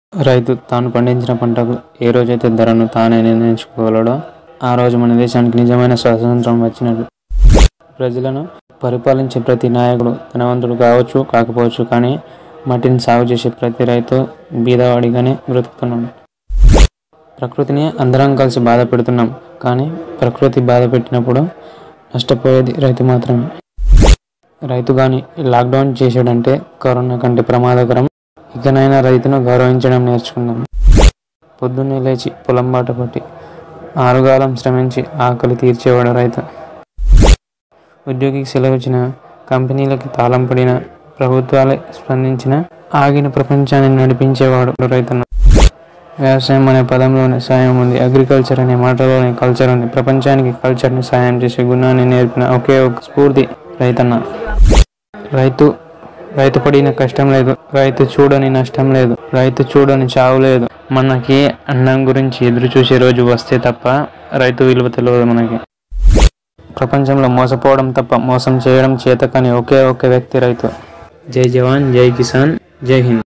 రైతు తాను పండించిన పంటకు ఏ రోజైతే ధరను తానే నిర్ణయించుకోగలడో ఆ రోజు మన దేశానికి నిజమైన స్వాతంత్రం వచ్చినట్లు ప్రజలను పరిపాలించే ప్రతి నాయకుడు ధనవంతుడు కావచ్చు కాకపోవచ్చు కానీ మట్టిని సాగు చేసే ప్రతి రైతు బీదవాడిగానే బ్రతుకుతున్నాడు ప్రకృతిని అందరం కలిసి బాధ పెడుతున్నాం కానీ ప్రకృతి బాధ పెట్టినప్పుడు నష్టపోయేది రైతు మాత్రమే రైతు కానీ లాక్డౌన్ చేసాడంటే కరోనా కంటే ప్రమాదకరం ఇకనైనా రైతును గౌరవించడం నేర్చుకుందాం పొద్దున్నే లేచి పొలం బాట పట్టి ఆరుగాలం శ్రమించి ఆకలి తీర్చేవాడు రైతు ఉద్యోగికి సెలవు ఇచ్చిన కంపెనీలకి తాళం పడిన ప్రభుత్వాలే స్పందించిన ఆగిన ప్రపంచాన్ని నడిపించేవాడు రైతన్న వ్యవసాయం అనే పదంలోనే సాయం ఉంది అగ్రికల్చర్ అనే మాటలోనే కల్చర్ ఉంది ప్రపంచానికి కల్చర్ని సాయం చేసే గుణాన్ని నేర్పిన ఒకే ఒక స్ఫూర్తి రైతన్న రైతు రైతు పడిన కష్టం లేదు రైతు చూడని నష్టం లేదు రైతు చూడని చావు లేదు మనకి అన్నం గురించి ఎదురు చూసే రోజు వస్తే తప్ప రైతు విలువ తెలియదు మనకి ప్రపంచంలో మోసపోవడం తప్ప మోసం చేయడం చేత కానీ ఒకే ఒక వ్యక్తి రైతు జై జవాన్ జై కిసాన్ జై హింద్